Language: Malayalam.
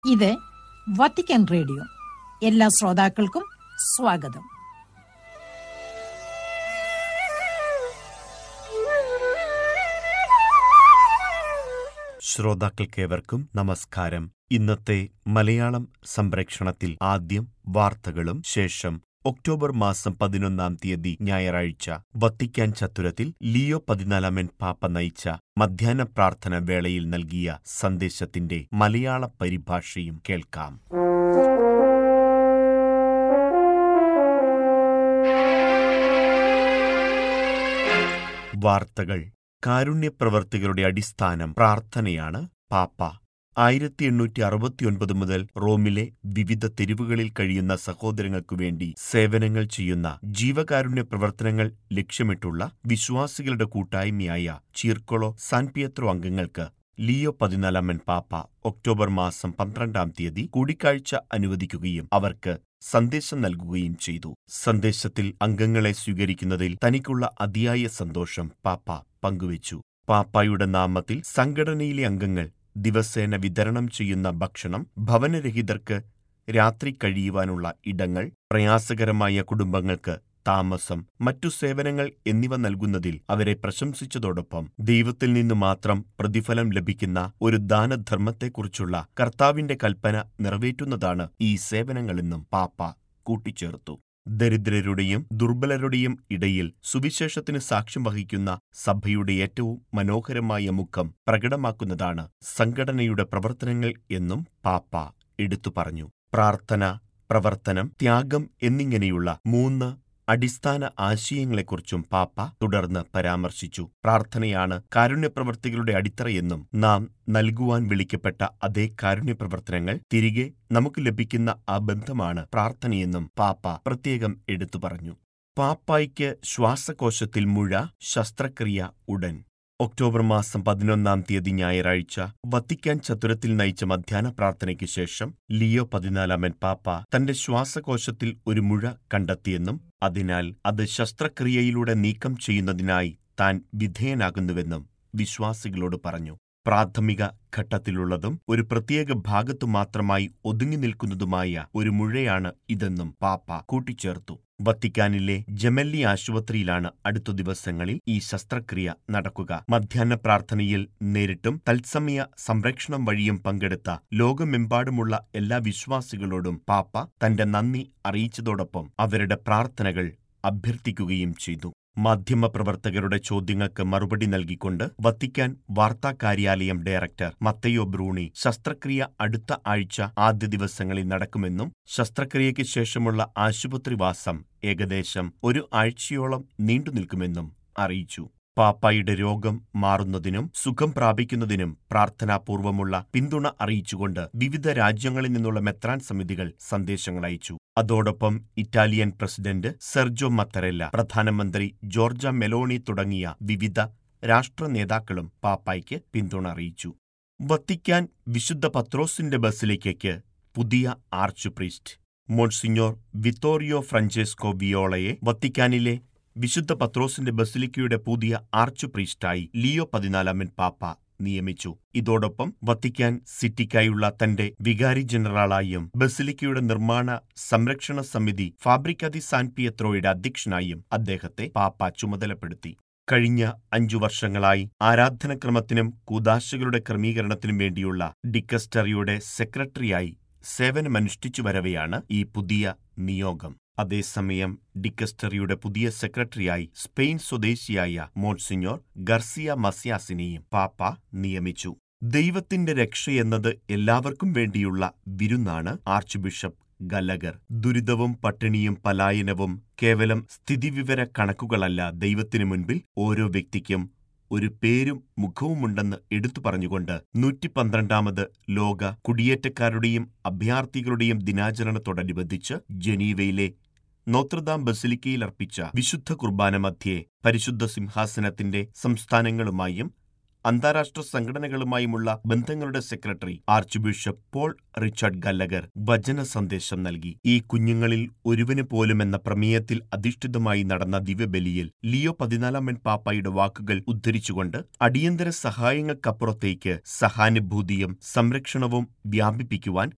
ഇത് വത്തിക്കാൻ റേഡിയോ എല്ലാ ശ്രോതാക്കൾക്കും സ്വാഗതം ശ്രോതാക്കൾക്കേവർക്കും നമസ്കാരം ഇന്നത്തെ മലയാളം സംപ്രേക്ഷണത്തിൽ ആദ്യം വാർത്തകളും ശേഷം ഒക്ടോബർ മാസം പതിനൊന്നാം തീയതി ഞായറാഴ്ച വത്തിക്കാൻ ചത്തുരത്തിൽ ലിയോ പതിനാലാമൻ പാപ്പ നയിച്ച മധ്യാഹ്ന പ്രാർത്ഥന വേളയിൽ നൽകിയ സന്ദേശത്തിന്റെ മലയാള പരിഭാഷയും കേൾക്കാം വാർത്തകൾ കാരുണ്യപ്രവർത്തികളുടെ അടിസ്ഥാനം പ്രാർത്ഥനയാണ് പാപ്പ ആയിരത്തി എണ്ണൂറ്റി അറുപത്തിയൊൻപത് മുതൽ റോമിലെ വിവിധ തെരുവുകളിൽ കഴിയുന്ന സഹോദരങ്ങൾക്കു വേണ്ടി സേവനങ്ങൾ ചെയ്യുന്ന ജീവകാരുണ്യ പ്രവർത്തനങ്ങൾ ലക്ഷ്യമിട്ടുള്ള വിശ്വാസികളുടെ കൂട്ടായ്മയായ ചീർക്കൊളോ സാൻ പിയത്രോ അംഗങ്ങൾക്ക് ലിയോ പതിനാലാമൻ പാപ്പ ഒക്ടോബർ മാസം പന്ത്രണ്ടാം തീയതി കൂടിക്കാഴ്ച അനുവദിക്കുകയും അവർക്ക് സന്ദേശം നൽകുകയും ചെയ്തു സന്ദേശത്തിൽ അംഗങ്ങളെ സ്വീകരിക്കുന്നതിൽ തനിക്കുള്ള അതിയായ സന്തോഷം പാപ്പ പങ്കുവച്ചു പാപ്പായുടെ നാമത്തിൽ സംഘടനയിലെ അംഗങ്ങൾ ദിവസേന വിതരണം ചെയ്യുന്ന ഭക്ഷണം ഭവനരഹിതർക്ക് രാത്രി കഴിയുവാനുള്ള ഇടങ്ങൾ പ്രയാസകരമായ കുടുംബങ്ങൾക്ക് താമസം മറ്റു സേവനങ്ങൾ എന്നിവ നൽകുന്നതിൽ അവരെ പ്രശംസിച്ചതോടൊപ്പം ദൈവത്തിൽ നിന്ന് മാത്രം പ്രതിഫലം ലഭിക്കുന്ന ഒരു ദാനധർമ്മത്തെക്കുറിച്ചുള്ള കർത്താവിന്റെ കൽപ്പന നിറവേറ്റുന്നതാണ് ഈ സേവനങ്ങളെന്നും പാപ്പ കൂട്ടിച്ചേർത്തു ദരിദ്രരുടെയും ദുർബലരുടെയും ഇടയിൽ സുവിശേഷത്തിന് സാക്ഷ്യം വഹിക്കുന്ന സഭയുടെ ഏറ്റവും മനോഹരമായ മുഖം പ്രകടമാക്കുന്നതാണ് സംഘടനയുടെ പ്രവർത്തനങ്ങൾ എന്നും പാപ്പ എടുത്തു പറഞ്ഞു പ്രാർത്ഥന പ്രവർത്തനം ത്യാഗം എന്നിങ്ങനെയുള്ള മൂന്ന് അടിസ്ഥാന ആശയങ്ങളെക്കുറിച്ചും പാപ്പ തുടർന്ന് പരാമർശിച്ചു പ്രാർത്ഥനയാണ് കാരുണ്യപ്രവർത്തികളുടെ അടിത്തറയെന്നും നാം നൽകുവാൻ വിളിക്കപ്പെട്ട അതേ കാരുണ്യപ്രവർത്തനങ്ങൾ തിരികെ നമുക്ക് ലഭിക്കുന്ന ആ ബന്ധമാണ് പ്രാർത്ഥനയെന്നും പാപ്പ പ്രത്യേകം എടുത്തു പറഞ്ഞു പാപ്പായ്ക്ക് ശ്വാസകോശത്തിൽ മുഴ ശസ്ത്രക്രിയ ഉടൻ ഒക്ടോബർ മാസം പതിനൊന്നാം തീയതി ഞായറാഴ്ച വത്തിക്കാൻ ചത്തുരത്തിൽ നയിച്ച മധ്യാഹ്ന പ്രാർത്ഥനയ്ക്ക് ശേഷം ലിയോ പതിനാലാമൻ പാപ്പ തന്റെ ശ്വാസകോശത്തിൽ ഒരു മുഴ കണ്ടെത്തിയെന്നും അതിനാൽ അത് ശസ്ത്രക്രിയയിലൂടെ നീക്കം ചെയ്യുന്നതിനായി താൻ വിധേയനാകുന്നുവെന്നും വിശ്വാസികളോട് പറഞ്ഞു പ്രാഥമിക ഘട്ടത്തിലുള്ളതും ഒരു പ്രത്യേക ഭാഗത്തു മാത്രമായി ഒതുങ്ങി നിൽക്കുന്നതുമായ ഒരു മുഴയാണ് ഇതെന്നും പാപ്പ കൂട്ടിച്ചേർത്തു വത്തിക്കാനിലെ ജമല്ലി ആശുപത്രിയിലാണ് അടുത്ത ദിവസങ്ങളിൽ ഈ ശസ്ത്രക്രിയ നടക്കുക മധ്യാഹ്ന പ്രാർത്ഥനയിൽ നേരിട്ടും തത്സമയ സംരക്ഷണം വഴിയും പങ്കെടുത്ത ലോകമെമ്പാടുമുള്ള എല്ലാ വിശ്വാസികളോടും പാപ്പ തന്റെ നന്ദി അറിയിച്ചതോടൊപ്പം അവരുടെ പ്രാർത്ഥനകൾ അഭ്യർത്ഥിക്കുകയും ചെയ്തു മാധ്യമപ്രവർത്തകരുടെ ചോദ്യങ്ങൾക്ക് മറുപടി നൽകിക്കൊണ്ട് വത്തിക്കാൻ വാർത്താ കാര്യാലയം ഡയറക്ടർ മത്തയോ ബ്രൂണി ശസ്ത്രക്രിയ അടുത്ത ആഴ്ച ആദ്യ ദിവസങ്ങളിൽ നടക്കുമെന്നും ശസ്ത്രക്രിയയ്ക്ക് ശേഷമുള്ള ആശുപത്രിവാസം ഏകദേശം ഒരു ആഴ്ചയോളം നീണ്ടുനിൽക്കുമെന്നും അറിയിച്ചു പാപ്പായുടെ രോഗം മാറുന്നതിനും സുഖം പ്രാപിക്കുന്നതിനും പ്രാർത്ഥനാപൂർവമുള്ള പിന്തുണ അറിയിച്ചുകൊണ്ട് വിവിധ രാജ്യങ്ങളിൽ നിന്നുള്ള മെത്രാൻ സമിതികൾ സന്ദേശങ്ങൾ അയച്ചു അതോടൊപ്പം ഇറ്റാലിയൻ പ്രസിഡന്റ് സെർജോ മത്തറെല്ല പ്രധാനമന്ത്രി ജോർജ മെലോണി തുടങ്ങിയ വിവിധ രാഷ്ട്ര നേതാക്കളും പാപ്പായ്ക്ക് പിന്തുണ അറിയിച്ചു വത്തിക്കാൻ വിശുദ്ധ പത്രോസിന്റെ ബസിലിക്കയ്ക്ക് പുതിയ arch priest Monsignor Vittorio Francesco വിയോളയെ വത്തിക്കാനിലെ വിശുദ്ധ പത്രോസിന്റെ ബസിലിക്കയുടെ പുതിയ ആർച്ച് പ്രീസ്റ്റായി ലിയോ പതിനാലാമൻ പാപ്പ നിയമിച്ചു ഇതോടൊപ്പം വത്തിക്കാൻ സിറ്റിക്കായുള്ള തന്റെ വികാരി ജനറലായും ബസിലിക്കയുടെ നിർമ്മാണ സംരക്ഷണ സമിതി ഫാബ്രിക്കതി സാൻ പിയത്രോയുടെ അധ്യക്ഷനായും അദ്ദേഹത്തെ പാപ്പ ചുമതലപ്പെടുത്തി കഴിഞ്ഞ അഞ്ചു വർഷങ്ങളായി ആരാധനക്രമത്തിനും കൂതാശകളുടെ ക്രമീകരണത്തിനും വേണ്ടിയുള്ള ഡിക്കസ്റ്ററിയുടെ സെക്രട്ടറിയായി സേവനമനുഷ്ഠിച്ചു വരവെയാണ് ഈ പുതിയ നിയോഗം അതേസമയം ഡിക്കസ്റ്ററിയുടെ പുതിയ സെക്രട്ടറിയായി സ്പെയിൻ സ്വദേശിയായ മോൺസിഞ്ഞോർ ഗർസിയ മസ്യാസിനെയും പാപ്പ നിയമിച്ചു ദൈവത്തിന്റെ രക്ഷയെന്നത് എല്ലാവർക്കും വേണ്ടിയുള്ള വിരുന്നാണ് ആർച്ച് ബിഷപ്പ് ഗലഗർ ദുരിതവും പട്ടിണിയും പലായനവും കേവലം സ്ഥിതിവിവര കണക്കുകളല്ല ദൈവത്തിനു മുൻപിൽ ഓരോ വ്യക്തിക്കും ഒരു പേരും മുഖവുമുണ്ടെന്ന് എടുത്തു പറഞ്ഞുകൊണ്ട് നൂറ്റി പന്ത്രണ്ടാമത് ലോക കുടിയേറ്റക്കാരുടെയും അഭയാർത്ഥികളുടെയും ദിനാചരണത്തോടനുബന്ധിച്ച് ജനീവയിലെ നോത്രദാം ബസിലിക്കയിൽ അർപ്പിച്ച വിശുദ്ധ കുർബാന മധ്യേ പരിശുദ്ധ സിംഹാസനത്തിന്റെ സംസ്ഥാനങ്ങളുമായും അന്താരാഷ്ട്ര സംഘടനകളുമായുമുള്ള ബന്ധങ്ങളുടെ secretary archbishop Paul Richard Gallagher വചന സന്ദേശം നൽകി ഈ കുഞ്ഞുങ്ങളിൽ ഒരുവന് പോലും എന്ന പ്രമേയത്തിൽ അധിഷ്ഠിതമായി നടന്ന ദിവ്യബലിയിൽ ലിയോ പതിനാലാമൻ പാപ്പായുടെ വാക്കുകൾ ഉദ്ധരിച്ചുകൊണ്ട് അടിയന്തര സഹായങ്ങൾക്കപ്പുറത്തേക്ക് സഹാനുഭൂതിയും സംരക്ഷണവും വ്യാപിപ്പിക്കുവാൻ